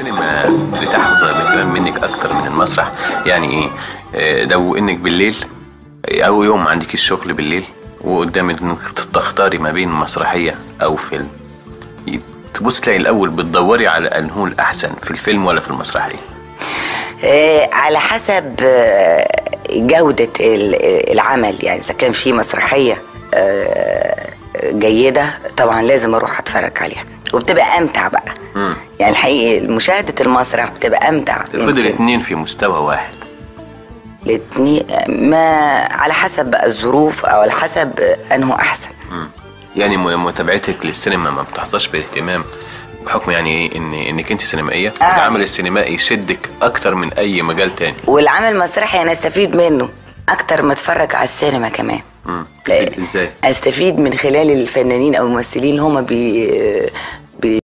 السينما بتحظى باهتمام منك اكتر من المسرح يعني ايه آه، لو انك بالليل او يوم عندك الشغل بالليل وقدامك انك تختاري ما بين مسرحيه او فيلم تبص تلاقي الاول بتدوري على انه الاحسن في الفيلم ولا في المسرحيه آه، على حسب آه، جودة ال- العمل يعني إذا كان في مسرحية آه، جيدة طبعا لازم أروح أتفرج عليها وبتبقى أمتع بقى مم. يعني الحقيقة مشاهدة المسرح بتبقى أمتع تفضل يمكن. الاثنين في مستوى واحد الاتنين ما على حسب بقى الظروف أو على حسب أنه أحسن مم. يعني م- متابعتك للسينما ما بتحظاش باهتمام بحكم يعني ايه ان انك انت سينمائيه آه. العمل السينمائي يشدك اكتر من اي مجال تاني والعمل المسرحي أنا أستفيد منه أكتر ما أتفرج على السينما كمان مم. آه، ازاي استفيد من خلال الفنانين او الممثلين اللي هم بي